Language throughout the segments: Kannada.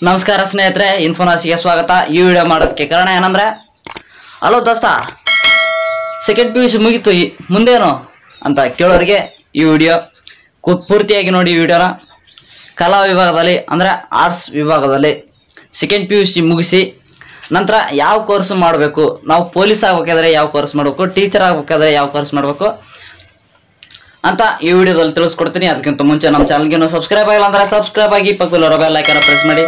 ನಮಸ್ಕಾರ ಸ್ನೇಹಿತರೆ ಇನ್ಫೋನಾಸಿಗೆ ಸ್ವಾಗತ ಈ ವಿಡಿಯೋ ಮಾಡೋದಕ್ಕೆ ಕಾರಣ ಏನಂದ್ರೆ ಹಲೋ ದೋಸ್ತ ಸೆಕೆಂಡ್ ಪಿ ಯು ಸಿ ಮುಗೀತು ಈ- ಮುಂದೇನು ಅಂತ ಕೇಳೋರಿಗೆ ಈ ವಿಡಿಯೋ ಕು ಪೂರ್ತಿಯಾಗಿ ನೋಡಿ ಈ ವಿಡಿಯೋನ ಕಲಾ ವಿಭಾಗದಲ್ಲಿ ಅಂದರೆ ಆರ್ಟ್ಸ್ ವಿಭಾಗದಲ್ಲಿ ಸೆಕೆಂಡ್ ಪಿ ಯು ಸಿ ಮುಗಿಸಿ ನಂತರ ಯಾವ ಕೋರ್ಸ್ ಮಾಡಬೇಕು ನಾವು ಪೊಲೀಸ್ ಆಗ್ಬೇಕಾದ್ರೆ ಯಾವ ಕೋರ್ಸ್ ಮಾಡಬೇಕು ಟೀಚರ್ ಆಗ್ಬೇಕಾದ್ರೆ ಯಾವ ಕೋರ್ಸ್ ಮಾಡಬೇಕು ಅಂತ ಈ ವಿಡಿಯೋದಲ್ಲಿ ತಿಳಿಸ್ಕೊಡ್ತೀನಿ ಅದಕ್ಕಿಂತ ಮುಂಚೆ ನಮ್ಮ ಚಾನಲ್ಗೆ ಇನ್ನೂ ಸಬ್ಸ್ಕ್ರೈಬ್ ಆಗಿಲ್ಲ ಅಂದ್ರೆ ಸಬ್ಸ್ಕ್ರೈಬ್ ಆಗಿ ಪಕ್ಕದಲ್ಲಿರೋ ಬೆಲ್ ಐಕನ್ನ ಪ್ರೆಸ್ ಮಾಡಿ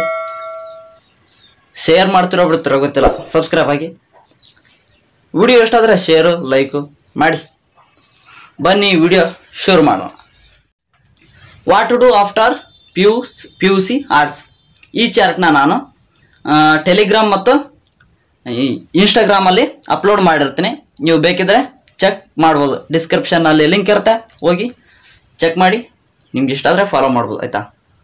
ಶೇರ್ ಮಾಡ್ತಿರೋ ಬಿಡ್ತಿರೋ ಗೊತ್ತಿಲ್ಲ ಸಬ್ಸ್ಕ್ರೈಬ್ ಆಗಿ ವಿಡಿಯೋ ಎಷ್ಟಾದರೆ ಶೇರು ಲೈಕು ಮಾಡಿ ಬನ್ನಿ ವಿಡಿಯೋ ಶುರು ಮಾಡೋಣ what to do after P U P U C arts ಈ ಚಾರ್ಟ್ನ ನಾನು ಟೆಲಿಗ್ರಾಮ್ ಮತ್ತು ಇನ್ಸ್ಟಾಗ್ರಾಮಲ್ಲಿ ಅಪ್ಲೋಡ್ ಮಾಡಿರ್ತೀನಿ ನೀವು ಬೇಕಿದ್ರೆ ಚೆಕ್ ಮಾಡ್ಬೋದು ಡಿಸ್ಕ್ರಿಪ್ಷನ್ನಲ್ಲಿ ಲಿಂಕ್ ಇರುತ್ತೆ ಹೋಗಿ ಚೆಕ್ ಮಾಡಿ ನಿಮ್ಗೆ ಇಷ್ಟ ಆದರೆ ಫಾಲೋ ಮಾಡ್ಬೋದು ಆಯಿತಾ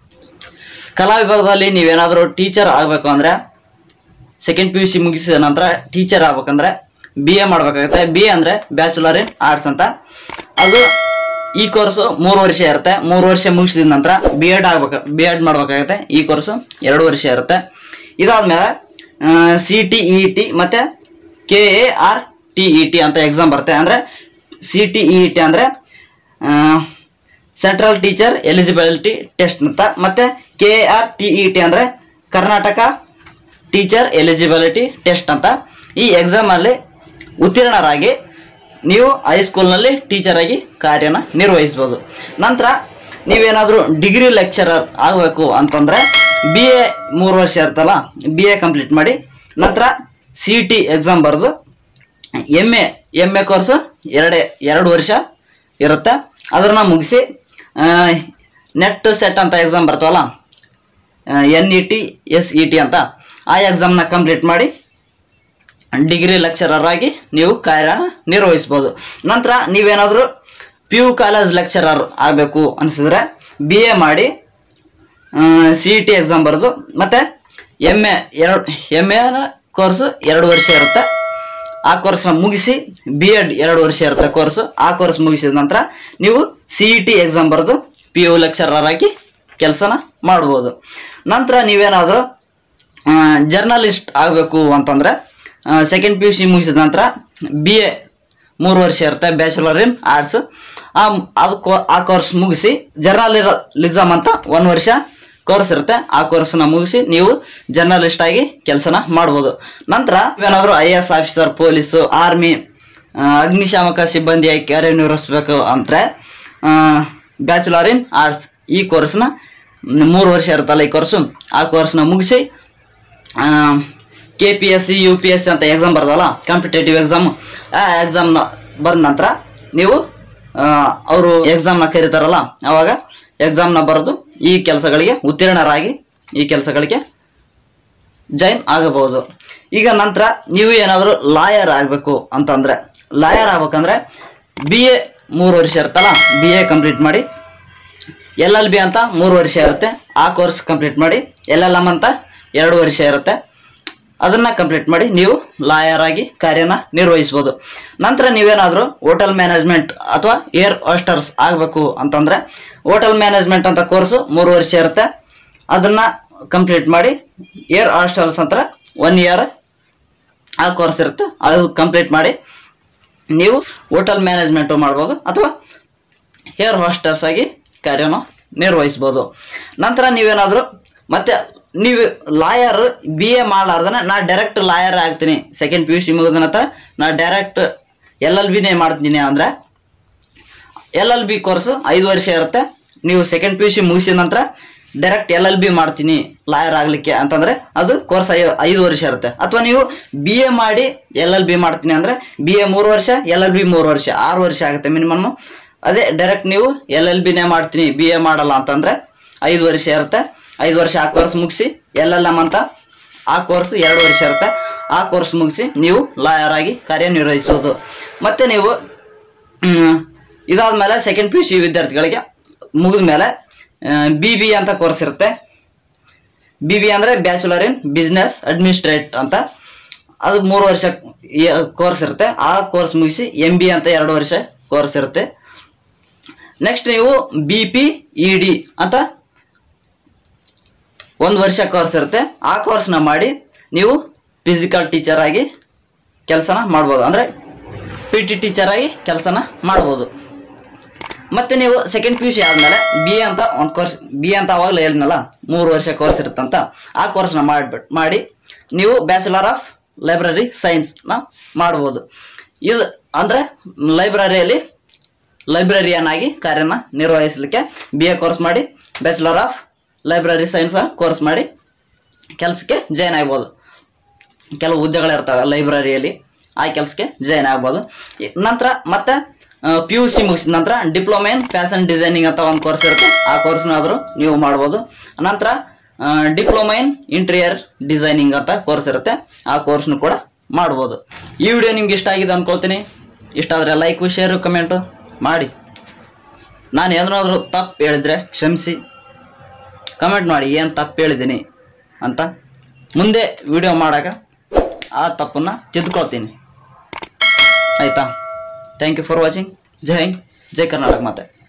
ಕಲಾ ವಿಭಾಗದಲ್ಲಿ ನೀವೇನಾದರೂ ಟೀಚರ್ ಆಗಬೇಕು ಅಂದರೆ ಸೆಕೆಂಡ್ ಪಿ ಯು ಸಿ ಮುಗಿಸಿದ ನಂತರ ಟೀಚರ್ ಆಗ್ಬೇಕಂದ್ರೆ ಬಿ ಎ ಮಾಡಬೇಕಾಗುತ್ತೆ ಬಿ ಎ ಅಂದರೆ ಬ್ಯಾಚುಲರ್ ಇನ್ ಆರ್ಟ್ಸ್ ಅಂತ ಅದು ಈ ಕೋರ್ಸು ಮೂರು ವರ್ಷ ಇರುತ್ತೆ ಮೂರು ವರ್ಷ ಮುಗಿಸಿದ ನಂತರ ಬಿ ಎಡ್ ಆಗ್ಬೇಕು ಬಿ ಎಡ್ ಮಾಡ್ಬೇಕಾಗುತ್ತೆ ಈ ಕೋರ್ಸು ಎರಡು ವರ್ಷ ಇರುತ್ತೆ ಇದಾದ್ಮೇಲೆ ಸಿ ಟಿ ಇ ಟಿ ಮತ್ತು K A R T E T ಅಂತ ಎಕ್ಸಾಮ್ ಬರುತ್ತೆ ಅಂದರೆ ಸಿ ಟಿ ಇ ಟಿ ಅಂದರೆ ಸೆಂಟ್ರಲ್ ಟೀಚರ್ ಎಲಿಜಿಬಿಲಿಟಿ ಟೆಸ್ಟ್ ಅಂತ ಮತ್ತೆ K R T E T ಅಂದರೆ ಕರ್ನಾಟಕ ಟೀಚರ್ ಎಲಿಜಿಬಿಲಿಟಿ ಟೆಸ್ಟ್ ಅಂತ ಈ ಎಕ್ಸಾಮಲ್ಲಿ ಉತ್ತೀರ್ಣರಾಗಿ ನೀವು ಹೈಸ್ಕೂಲ್ನಲ್ಲಿ ಟೀಚರ್ ಆಗಿ ಕಾರ್ಯನ ನಿರ್ವಹಿಸ್ಬೋದು ನಂತರ ನೀವೇನಾದರೂ ಡಿಗ್ರಿ ಲೆಕ್ಚರರ್ ಆಗಬೇಕು ಅಂತಂದರೆ ಬಿ ಎ ಮೂರು ವರ್ಷ ಇರ್ತಲ್ಲ ಬಿ ಎ ಕಂಪ್ಲೀಟ್ ಮಾಡಿ ನಂತರ ಸಿ ಟಿ ಎಕ್ಸಾಮ್ ಬರೆದು M A M A course ಎರಡೇ ಎರಡು ವರ್ಷ ಇರುತ್ತೆ ಅದನ್ನ ಮುಗಿಸಿ ನೆಟ್ ಸೆಟ್ ಅಂತ ಎಕ್ಸಾಮ್ ಬರ್ತಾವಲ್ಲ N E T S E T ಅಂತ ಆ ಎಕ್ಸಾಮ್ನ ಕಂಪ್ಲೀಟ್ ಮಾಡಿ ಡಿಗ್ರಿ ಲೆಕ್ಚರರ್ ಆಗಿ ನೀವು ಕಾರ್ಯ ನಿರ್ವಹಿಸ್ಬೋದು ನಂತರ ನೀವೇನಾದರೂ ಪಿ ಯು ಕಾಲೇಜ್ ಲೆಕ್ಚರರ್ ಆಗಬೇಕು ಅನಿಸಿದ್ರೆ ಬಿ ಎ ಮಾಡಿ ಸಿ ಇ ಟಿ ಎಕ್ಸಾಮ್ ಬರೆದು ಮತ್ತು ಎಮ್ ಎ ಎರಡು ಎಮ್ ಎ ಕೋರ್ಸು ಎರಡು ವರ್ಷ ಇರುತ್ತೆ ಆ ಕೋರ್ಸ್ನ ಮುಗಿಸಿ ಬಿ ಎಡ್ ಎರಡು ವರ್ಷ ಇರುತ್ತೆ ಕೋರ್ಸು ಆ ಕೋರ್ಸ್ ಮುಗಿಸಿದ ನಂತರ ನೀವು ಸಿ ಇ ಟಿ ಎಕ್ಸಾಮ್ ಬರೆದು ಪಿ ಯು ಲೆಕ್ಚರರ್ ಆಗಿ ಕೆಲಸನ ಮಾಡ್ಬೋದು ನಂತರ ನೀವೇನಾದರೂ ಜರ್ನಲಿಸ್ಟ್ ಆಗಬೇಕು ಅಂತಂದರೆ ಸೆಕೆಂಡ್ ಪಿ ಯು ಸಿ ಮುಗಿಸಿದ ನಂತರ ಬಿ ಎ ಮೂರು ವರ್ಷ ಇರುತ್ತೆ ಬ್ಯಾಚುಲರ್ ಇನ್ ಆರ್ಟ್ಸ್ ಆ ಅದು ಕೋ- ಆ ಕೋರ್ಸ್ ಮುಗಿಸಿ ಜರ್ನಲಿಸಮ್ ಅಂತ ಒಂದು ವರ್ಷ ಕೋರ್ಸ್ ಇರುತ್ತೆ ಆ ಕೋರ್ಸ್ನ ಮುಗಿಸಿ ನೀವು ಜರ್ನಲಿಸ್ಟ್ ಆಗಿ ಕೆಲಸನ ಮಾಡ್ಬೋದು ನಂತರ ಏನಾದರೂ I A S officer police army ಅಗ್ನಿಶಾಮಕ ಸಿಬ್ಬಂದಿಯಾಗಿ ಕಾರ್ಯನಿರ್ವಹಿಸ್ಬೇಕು ಅಂದರೆ ಬ್ಯಾಚುಲರ್ ಇನ್ ಆರ್ಟ್ಸ್ ಈ ಕೋರ್ಸ್ನ ಮೂರು ವರ್ಷ ಇರುತ್ತಲ್ಲ ಈ ಕೋರ್ಸು ಆ ಕೋರ್ಸ್ನ ಮುಗಿಸಿ K P S C U P S C ಅಂತ ಎಕ್ಸಾಮ್ ಬರ್ದಲ್ಲ ಕಾಂಪಿಟೇಟಿವ್ ಎಕ್ಸಾಮ್ ಆ ಎಕ್ಸಾಮ್ನ ಬರೆದ ನಂತರ ನೀವು ಅವರು ಎಕ್ಸಾಮ್ನ ಕರೀತಾರಲ್ಲ ಆವಾಗ ಎಕ್ಸಾಮ್ನ ಬರೆದು ಈ ಕೆಲಸಗಳಿಗೆ ಉತ್ತೀರ್ಣರಾಗಿ ಈ ಕೆಲಸಗಳಿಗೆ ಜಾಯಿನ್ ಆಗಬಹುದು ಈಗ ನಂತರ ನೀವು ಏನಾದರೂ ಲಾಯರ್ ಆಗಬೇಕು ಅಂತಂದರೆ ಲಾಯರ್ ಆಗ್ಬೇಕಂದ್ರೆ ಬಿ ಎ ಮೂರು ವರ್ಷ ಇರುತ್ತಲ್ಲ ಬಿ ಎ ಕಂಪ್ಲೀಟ್ ಮಾಡಿ ಎಲ್ ಎಲ್ ಬಿ ಅಂತ ಮೂರು ವರ್ಷ ಇರುತ್ತೆ ಆ ಕೋರ್ಸ್ ಕಂಪ್ಲೀಟ್ ಮಾಡಿ ಎಲ್ ಎಲ್ ಎಮ್ ಅಂತ ಎರಡು ವರ್ಷ ಇರುತ್ತೆ ಅದನ್ನ ಕಂಪ್ಲೀಟ್ ಮಾಡಿ ನೀವು ಲಾಯರ್ ಆಗಿ ಕಾರ್ಯನ ನಿರ್ವಹಿಸ್ಬೋದು ನಂತರ ನೀವೇನಾದರೂ ಹೋಟೆಲ್ ಮ್ಯಾನೇಜ್ಮೆಂಟ್ ಅಥವಾ ಏರ್ ಹಾಸ್ಟರ್ಸ್ ಆಗಬೇಕು ಅಂತಂದರೆ ಹೋಟೆಲ್ ಮ್ಯಾನೇಜ್ಮೆಂಟ್ ಅಂತ ಕೋರ್ಸು ಮೂರು ವರ್ಷ ಇರುತ್ತೆ ಅದನ್ನ ಕಂಪ್ಲೀಟ್ ಮಾಡಿ ಏರ್ ಹಾಸ್ಟೆಲ್ಸ್ ಅಂತ ಒನ್ ಇಯರ್ ಆ ಕೋರ್ಸ್ ಇರುತ್ತೆ ಅದು ಕಂಪ್ಲೀಟ್ ಮಾಡಿ ನೀವು ಹೋಟೆಲ್ ಮ್ಯಾನೇಜ್ಮೆಂಟು ಮಾಡ್ಬೋದು ಅಥವಾ ಹೇರ್ ಹಾಸ್ಟರ್ಸ್ ಆಗಿ ಕಾರ್ಯನ ನಿರ್ವಹಿಸ್ಬೋದು ನಂತರ ನೀವೇನಾದರೂ ಮತ್ತೆ ನೀವು ಲಾಯರ್ ಬಿ ಎ ಮಾಡಲಾರ್ದನೆ ನಾ ಡೈರೆಕ್ಟ್ ಲಾಯರ್ ಆಗ್ತೀನಿ ಸೆಕೆಂಡ್ ಪಿ ಯು ಸಿ ಮುಗಿದ ನಂತರ ನಾ ಡೈರೆಕ್ಟ್ ಎಲ್ ಎಲ್ ಬಿನೇ ಮಾಡ್ತೀನಿ ಅಂದರೆ ಎಲ್ ಎಲ್ ಬಿ ಕೋರ್ಸು ಐದು ವರ್ಷ ಇರುತ್ತೆ ನೀವು ಸೆಕೆಂಡ್ ಪಿ ಯು ಸಿ ಮುಗಿಸಿದ ನಂತರ ಡೈರೆಕ್ಟ್ ಎಲ್ ಎಲ್ ಬಿ ಮಾಡ್ತೀನಿ ಲಾಯರ್ ಆಗಲಿಕ್ಕೆ ಅಂತಂದರೆ ಅದು ಕೋರ್ಸ್ ಐ ಐದು ವರ್ಷ ಇರುತ್ತೆ ಅಥವಾ ನೀವು ಬಿ ಎ ಮಾಡಿ ಎಲ್ ಎಲ್ ಬಿ ಮಾಡ್ತೀನಿ ಅಂದರೆ ಬಿ ಎ ಮೂರು ವರ್ಷ ಎಲ್ ಎಲ್ ಬಿ ಮೂರು ವರ್ಷ ಆರು ವರ್ಷ ಆಗುತ್ತೆ ಮಿನಿಮಮ್ ಅದೇ ಡೈರೆಕ್ಟ್ ನೀವು ಎಲ್ ಎಲ್ ಬಿನೇ ಮಾಡ್ತೀನಿ ಬಿ ಎ ಮಾಡಲ್ಲ ಅಂತಂದರೆ ಐದು ವರ್ಷ ಇರುತ್ತೆ ಐದು ವರ್ಷ ಆ ಕೋರ್ಸ್ ಮುಗಿಸಿ ಎಲ್ ಎಲ್ ಎಮ್ ಅಂತ ಆ ಕೋರ್ಸ್ ಎರಡು ವರ್ಷ ಇರುತ್ತೆ ಆ ಕೋರ್ಸ್ ಮುಗಿಸಿ ನೀವು ಲಾಯರ್ ಆಗಿ ಕಾರ್ಯನಿರ್ವಹಿಸೋದು ಮತ್ತು ನೀವು ಹ್ಮ್, ಇದಾದ್ಮೇಲೆ ಸೆಕೆಂಡ್ ಪಿ ಯು ಸಿ ವಿದ್ಯಾರ್ಥಿಗಳಿಗೆ ಮುಗಿದ ಮೇಲೆ ಬಿ ಬಿ ಅಂತ ಕೋರ್ಸ್ ಇರುತ್ತೆ ಬಿ ಬಿ ಅಂದರೆ ಬ್ಯಾಚುಲರ್ ಇನ್ ಬಿಸ್ನೆಸ್ ಅಡ್ಮಿನಿಸ್ಟ್ರೇಟ್ ಅಂತ ಅದು ಮೂರು ವರ್ಷ ಕೋರ್ಸ್ ಇರುತ್ತೆ ಆ ಕೋರ್ಸ್ ಮುಗಿಸಿ ಎಂ ಬಿ ಅಂತ ಎರಡು ವರ್ಷ ಕೋರ್ಸ್ ಇರುತ್ತೆ ನೆಕ್ಸ್ಟ್ ನೀವು ಬಿ ಪಿ ಇ ಡಿ ಅಂತ ಒಂದು ವರ್ಷ ಕೋರ್ಸ್ ಇರುತ್ತೆ ಆ ಕೋರ್ಸ್ನ ಮಾಡಿ ನೀವು ಫಿಸಿಕಲ್ ಟೀಚರ್ ಆಗಿ ಕೆಲಸನ ಮಾಡ್ಬೋದು ಅಂದರೆ ಪಿ ಟಿ ಟೀಚರ್ ಆಗಿ ಕೆಲಸನ ಮಾಡ್ಬೋದು ಮತ್ತೆ ನೀವು ಸೆಕೆಂಡ್ ಪಿ ಯು ಸಿ ಆದಮೇಲೆ ಬಿ ಎ ಅಂತ ಒಂದು ಕೋರ್ಸ್ ಬಿ ಎ ಅಂತ ಅವಾಗಲೇ ಹೇಳಿದ್ನಲ್ಲ ಮೂರು ವರ್ಷ ಕೋರ್ಸ್ ಇರುತ್ತಂತ ಆ ಕೋರ್ಸ್ನ ಮಾಡಿಬಿಟ್ಟು ಮಾಡಿ ನೀವು ಬ್ಯಾಚುಲರ್ ಆಫ್ ಲೈಬ್ರರಿ ಸೈನ್ಸ್ನ ಮಾಡ್ಬೋದು ಇದು ಅಂದರೆ ಲೈಬ್ರರಿಯಲ್ಲಿ ಲೈಬ್ರರಿಯನ್ ಆಗಿ ಕಾರ್ಯನ ನಿರ್ವಹಿಸಲಿಕ್ಕೆ ಬಿ ಎ ಕೋರ್ಸ್ ಮಾಡಿ bachelor of library science course ಮಾಡಿ ಕೆಲಸಕ್ಕೆ ಜಾಯ್ನ್ ಆಗ್ಬೋದು ಕೆಲವು ಹುದ್ದೆಗಳಿರ್ತವೆ ಲೈಬ್ರರಿಯಲ್ಲಿ ಆ ಕೆಲಸಕ್ಕೆ ಜಾಯ್ನ್ ಆಗ್ಬೋದು ಈ- ನಂತರ ಮತ್ತೆ ಪಿ ಯು ಸಿ ಮುಗಿಸಿದ ನಂತರ ಡಿಪ್ಲೊಮಾ ಇನ್ ಫ್ಯಾಷನ್ ಡಿಸೈನಿಂಗ್ ಅಂತ ಒಂದು ಕೋರ್ಸ್ ಇರುತ್ತೆ ಆ ಕೋರ್ಸ್ನಾದರೂ ನೀವು ಮಾಡ್ಬೋದು ನಂತರ ಡಿಪ್ಲೊಮಾ ಇನ್ ಇಂಟೀರಿಯರ್ ಡಿಸೈನಿಂಗ್ ಅಂತ ಕೋರ್ಸ್ ಇರುತ್ತೆ ಆ ಕೋರ್ಸ್ನು ಕೂಡ ಮಾಡ್ಬೋದು ಈ ವಿಡಿಯೋ ನಿಮ್ಗೆ ಇಷ್ಟ ಆಗಿದೆ ಅಂದ್ಕೊಳ್ತೀನಿ ಇಷ್ಟ ಆದರೆ ಲೈಕು ಶೇರು ಕಮೆಂಟು ಮಾಡಿ ನಾನು ಏನಾದರೂ ತಪ್ಪು ಹೇಳಿದ್ರೆ ಕ್ಷಮಿಸಿ ಕಮೆಂಟ್ ಮಾಡಿ ಏನು ತಪ್ಪು ಹೇಳಿದ್ದೀನಿ ಅಂತ ಮುಂದೆ ವಿಡಿಯೋ ಮಾಡಾಗ ಆ ತಪ್ಪನ್ನು ತಿದ್ದುಕೊಳ್ತೀನಿ ಆಯಿತಾ ಥ್ಯಾಂಕ್ ಯು ಫಾರ್ ವಾಚಿಂಗ್ ಜೈ ಹಿಂದ್ ಜೈ ಕರ್ನಾಟಕ ಮಾತೆ